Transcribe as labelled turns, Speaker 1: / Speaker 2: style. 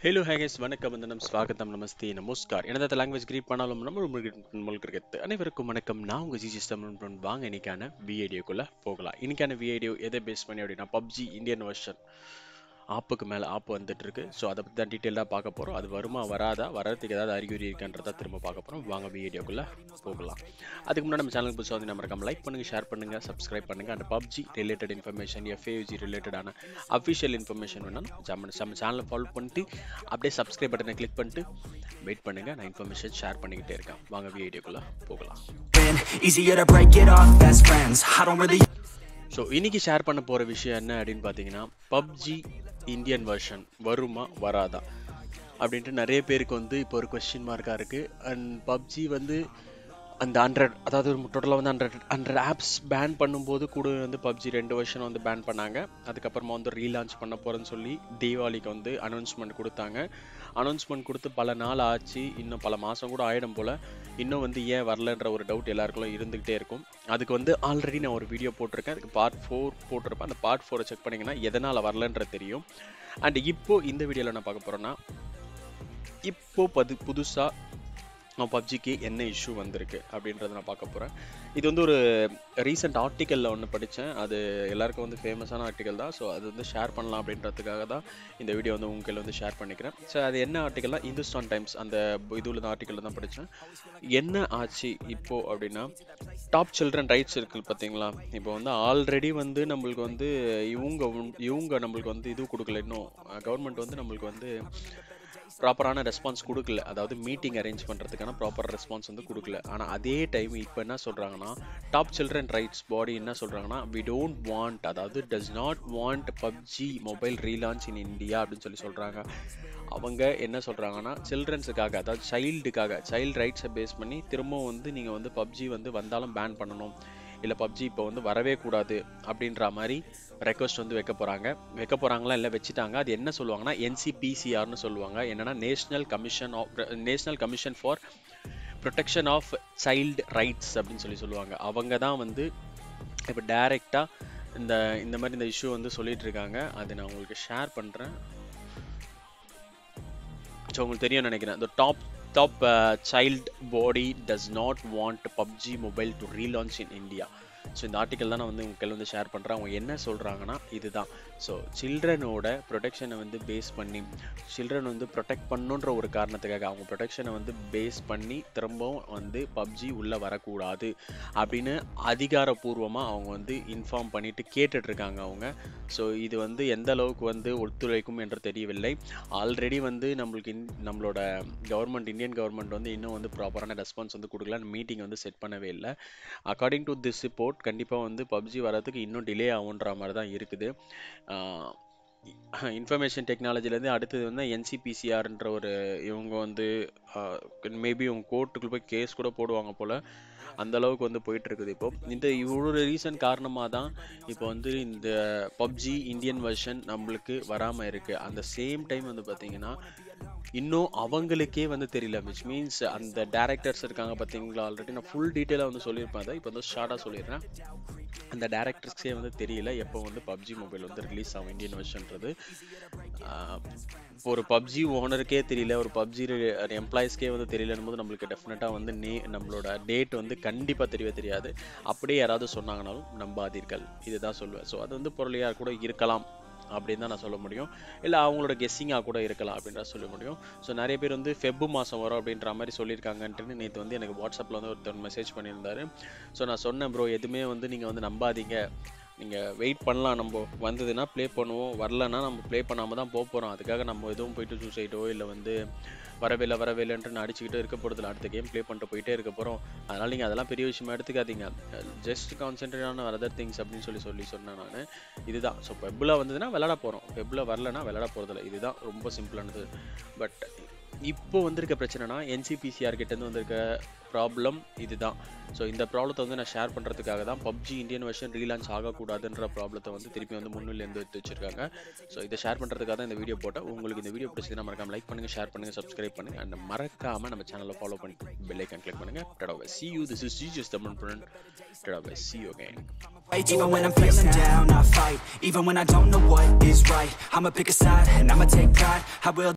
Speaker 1: Hello ಹೇಗೆಸ್ வணக்கம் வந்தனம் ஸ்வாகத்தம் நமஸ்தே நமஸ்கார் எனது லாங்குவேஜ் கிரீட் பண்ணாலும் நம்ம முழுக்கிறது அனைவருக்கும் வணக்கம் நான் உங்கள் ஜிஜி தமிழ் வாங்க இன்னைக்கான விஐடியோக்குள்ளே போகலாம் இன்னைக்கான விஐடியோ எதை பேஸ் பண்ணி அப்படின்னா பப்ஜி இந்தியன் வெர்ஷன் ஆப்புக்கு மேலே ஆப் வந்துட்டு இருக்கு ஸோ அதை பற்றி தான் டீட்டெயிலாக பார்க்க போகிறோம் அது வருமா வராதா வரதுக்கு ஏதாவது அறிகுறி இருக்கான்றதா திரும்ப பார்க்க போகிறோம் வாங்க வீடியோக்குள்ளே போகலாம் அதுக்கு முன்னாடி நம்ம சேனலுக்கு புதுசாக வந்து நம்ம லைக் பண்ணுங்கள் ஷேர் பண்ணுங்கள் சப்ஸ்கிரைப் பண்ணுங்கள் அந்த பப்ஜி ரிலேட்டட் இன்ஃபர்மேஷன் எஃப்ஏஜி ரிலேட்டடான அஃபிஷியல் இன்ஃபர்மேஷன் வேணாலும் நம்ம நம்ம சேனலை ஃபாலோ பண்ணிட்டு அப்படியே சப்ஸ்கிரைப் பட்டனை கிளிக் பண்ணிட்டு வெயிட் பண்ணுங்கள் நான் இன்ஃபர்மேஷன் ஷேர் பண்ணிக்கிட்டே இருக்கேன் வாங்க வீடியோக்குள்ளே போகலாம்
Speaker 2: been easier to break it off best friends. I don't really
Speaker 1: so இன்னைக்கு ஷேர் பண்ண போகிற விஷயம் என்ன அப்படின்னு பார்த்தீங்கன்னா பப்ஜி இந்தியன் வெர்ஷன் வருமா வராதா அப்படின்ட்டு நிறைய பேருக்கு வந்து இப்போ ஒரு கொஸ்டின் மார்க்காக இருக்குது அண்ட் பப்ஜி வந்து அந்த ஹண்ட்ரட் அதாவது டோட்டலாக வந்து ஹண்ட்ரட் ஹண்ட்ரட் ஆப்ஸ் பேன் பண்ணும்போது கூட வந்து பப்ஜி ரெண்டு வருஷம் வந்து பேன் பண்ணாங்க அதுக்கப்புறமா வந்து ரீலான்ச் பண்ண போகிறேன்னு சொல்லி தீபாவளிக்கு வந்து அனௌன்ஸ்மெண்ட் கொடுத்தாங்க அனௌன்ஸ்மெண்ட் கொடுத்து பல நாள் ஆச்சு இன்னும் பல மாதம் கூட ஆயிடும் போல் இன்னும் வந்து ஏன் வரலன்ற ஒரு டவுட் எல்லாருக்கும் இருந்துகிட்டே இருக்கும் அதுக்கு வந்து ஆல்ரெடி நான் ஒரு வீடியோ போட்டிருக்கேன் அதுக்கு பார்ட் ஃபோர் போட்டிருப்பேன் அந்த பார்ட் ஃபோரை செக் பண்ணிங்கன்னா எதனால் வரலன்றது தெரியும் அண்ட் இப்போ இந்த வீடியோவில் நான் பார்க்க போகிறேன்னா இப்போ பது புதுசாக பப்ஜிக்கு என்ன இஷ்யூ வந்திருக்கு அப்படின்றத நான் பார்க்க போகிறேன் இது வந்து ஒரு ரீசெண்ட் ஆர்டிக்கலில் ஒன்று படித்தேன் அது எல்லாருக்கும் வந்து ஃபேமஸான ஆர்டிக்கல் தான் ஸோ அது வந்து ஷேர் பண்ணலாம் அப்படின்றதுக்காக தான் இந்த வீடியோ வந்து உங்கள் வந்து ஷேர் பண்ணிக்கிறேன் ஸோ அது என்ன ஆர்டிக்கல்னா இந்துஸ்தான் டைம்ஸ் அந்த இதில் தான் ஆர்டிக்கலில் தான் படித்தேன் என்ன ஆச்சு இப்போது அப்படின்னா டாப் சில்ட்ரன் ரைட்ஸ் இருக்குது பார்த்தீங்களா இப்போ வந்து ஆல்ரெடி வந்து நம்மளுக்கு வந்து இவங்க இவங்க நம்மளுக்கு வந்து இது கொடுக்கல இன்னும் கவர்மெண்ட் வந்து நம்மளுக்கு வந்து ப்ராப்பரான ரெஸ்பான்ஸ் கொடுக்கல அதாவது மீட்டிங் அரேஞ்ச் பண்ணுறதுக்கான ப்ராப்பர் ரெஸ்பான்ஸ் வந்து கொடுக்கல ஆனால் அதே டைம் இப்போ என்ன சொல்கிறாங்கன்னா டாப் சில்ட்ரன் ரைட்ஸ் பாடி என்ன சொல்கிறாங்கன்னா வி டோன்ட் வாண்ட் அதாவது does not want PUBG mobile relaunch in India அப்படின்னு சொல்லி சொல்கிறாங்க அவங்க என்ன சொல்கிறாங்கன்னா சில்ட்ரன்ஸுக்காக அதாவது சைல்டுக்காக சைல்டு ரைட்ஸை பேஸ் பண்ணி திரும்பவும் வந்து நீங்கள் வந்து பப்ஜி வந்து வந்தாலும் பேன் பண்ணணும் இல்லை பப்ஜி இப்போ வந்து வரவே கூடாது அப்படின்ற மாதிரி ரெக்வஸ்ட் வந்து வைக்க போகிறாங்க வைக்க போகிறாங்களா இல்லை வச்சுட்டாங்க அது என்ன சொல்லுவாங்கன்னா என்சிபிசிஆர்னு சொல்லுவாங்க என்னென்னா national commission of national commission for protection of child rights அப்படின்னு சொல்லி சொல்லுவாங்க அவங்க தான் வந்து இப்போ டைரெக்டாக இந்த இந்த மாதிரி இந்த இஷ்யூ வந்து சொல்லிட்டு இருக்காங்க அதை நான் உங்களுக்கு ஷேர் பண்ணுறேன் ஸோ உங்களுக்கு தெரியும் நினைக்கிறேன் இந்த top top uh, child body does not want PUBG mobile to relaunch in India so இந்த ஆர்டிக்கல் தான் நான் வந்து உங்களுக்கு வந்து ஷேர் பண்ணுறேன் அவங்க என்ன சொல்கிறாங்கன்னா இதுதான் ஸோ சில்ட்ரனோட ப்ரொடெக்ஷனை வந்து பேஸ் பண்ணி சில்ட்ரன் வந்து ப்ரொடெக்ட் பண்ணுன்ற ஒரு காரணத்துக்காக அவங்க ப்ரொடெக்ஷனை வந்து பேஸ் பண்ணி திரும்பவும் வந்து பப்ஜி உள்ளே வரக்கூடாது அப்படின்னு அதிகாரப்பூர்வமாக அவங்க வந்து இன்ஃபார்ம் பண்ணிட்டு கேட்டுட்ருக்காங்க அவங்க ஸோ இது வந்து எந்த அளவுக்கு வந்து ஒத்துழைக்கும் என்று தெரியவில்லை ஆல்ரெடி வந்து நம்மளுக்கு இன் நம்மளோட கவர்மெண்ட் இந்தியன் கவர்மெண்ட் வந்து இன்னும் வந்து ப்ராப்பரான ரெஸ்பான்ஸ் வந்து கொடுக்கலான்னு மீட்டிங் வந்து செட் பண்ணவே இல்லை அக்கார்டிங் டு திஸ் ரிப்போர்ட் கண்டிப்பாக வந்து பப்ஜி வரதுக்கு இன்னும் டிலே ஆகுன்ற மாதிரி தான் இருக்குது இன்ஃபர்மேஷன் டெக்னாலஜிலேருந்து அடுத்தது வந்து என்சிபிசிஆர்ன்ற ஒரு இவங்க வந்து மேபி இவங்க கோர்ட்டுக்குள்ள போய் கேஸ் கூட போடுவாங்க போல் அந்த அளவுக்கு வந்து போயிட்டு இருக்குது இப்போ இந்த இவ்வளோ ரீசன் காரணமாக தான் இப்போ வந்து இந்த பப்ஜி இந்தியன் வெர்ஷன் நம்மளுக்கு வராமல் இருக்குது அந்த சேம் டைம் வந்து பார்த்தீங்கன்னா இன்னும் அவங்களுக்கே வந்து தெரியல விச் மீன்ஸ் அந்த டேரக்டர்ஸ் இருக்காங்க பார்த்தீங்களா ஆல்ரெடி நான் ஃபுல் டீட்டெயிலாக வந்து சொல்லியிருப்பேன் அதை இப்போ வந்து ஷார்ட்டாக சொல்லிடுறேன் அந்த டேரக்டர்ஸ்க்கே வந்து தெரியல எப்போ வந்து பப்ஜி மொபைல் வந்து ரிலீஸ் ஆகும் இந்தியன் வெர்ஷன்றது ஒரு பப்ஜி ஓனருக்கே தெரியல ஒரு பப்ஜி எம்ப்ளாயிஸ்க்கே வந்து தெரியலன்னு போது நம்மளுக்கு டெஃபினட்டாக வந்து நே நம்மளோட டேட் வந்து கண்டிப்பாக தெரியவே தெரியாது அப்படியே யாராவது சொன்னாங்கனாலும் நம்பாதீர்கள் இதுதான் சொல்லுவேன் ஸோ அது வந்து பொருளையாக கூட இருக்கலாம் அப்படின்னு தான் நான் சொல்ல முடியும் இல்லை அவங்களோட கெஸ்ஸிங்காக கூட இருக்கலாம் அப்படின்றத சொல்ல முடியும் ஸோ நிறைய பேர் வந்து ஃபெப்பு மாதம் வரும் அப்படின்ற மாதிரி சொல்லியிருக்காங்கன்ட்டு நேற்று வந்து எனக்கு வாட்ஸ்அப்பில் வந்து ஒருத்தர் மெசேஜ் பண்ணியிருந்தாரு ஸோ நான் சொன்னேன் ப்ரோ எதுவுமே வந்து நீங்கள் வந்து நம்பாதீங்க நீங்கள் வெயிட் பண்ணலாம் நம்ம வந்ததுன்னா ப்ளே பண்ணுவோம் வரலன்னா நம்ம ப்ளே பண்ணாமல் தான் போக போகிறோம் அதுக்காக நம்ம எதுவும் போயிட்டு சூசைடோ இல்லை வந்து வரவே இல்லை வரவே இல்லைன்ட்டு அடிச்சுக்கிட்டு இருக்க போகிறதுல அடுத்த கேம் ப்ளே பண்ணிட்டு போயிட்டே இருக்க போகிறோம் அதனால் நீங்கள் அதெல்லாம் பெரிய விஷயமா எடுத்துக்காதீங்க just concentrate on other things அப்படின்னு சொல்லி சொல்லி சொன்னேன் நான் இதுதான் ஸோ வெப்பில் வந்ததுன்னா விளாட போகிறோம் வெப்பில் வரலன்னா விளாட போகிறதில்ல இதுதான் ரொம்ப சிம்பிளானது பட் இப்போ வந்திருக்க பிரச்சனைனா என்சிபிசிஆர் கிட்டேருந்து வந்திருக்க ப்ராப்ளம் இதுதான் ஸோ இந்த ப்ராப்ளத்தை வந்து நான் ஷேர் பண்ணுறதுக்காக தான் பப்ஜி இந்தியன் வெர்ஷன் ரீலான்ச் ஆகக்கூடாதுன்ற ப்ராப்ளத்தை வந்து திருப்பி வந்து முன்னிலேருந்து எடுத்து வச்சிருக்காங்க ஸோ இதை ஷேர் பண்ணுறதுக்காக தான் இந்த வீடியோ போட்டேன் உங்களுக்கு இந்த வீடியோ பிடிச்சதுன்னா மறக்காம லைக் பண்ணுங்கள் ஷேர் பண்ணுங்கள் சப்ஸ்கிரைப் பண்ணுங்கள் அண்ட் மறக்காமல் நம்ம சேனலை ஃபாலோ பண்ணி பெல் ஐக்கன் கிளிக் பண்ணுங்கள் டடாவை சி யூ திஸ் இஸ் ஜிஜஸ் தமிழ் புரன் டடாவை see you again
Speaker 2: Even when I'm feeling down, I fight. Even when I don't know what is right, I'ma pick a side and I'ma take pride. I will.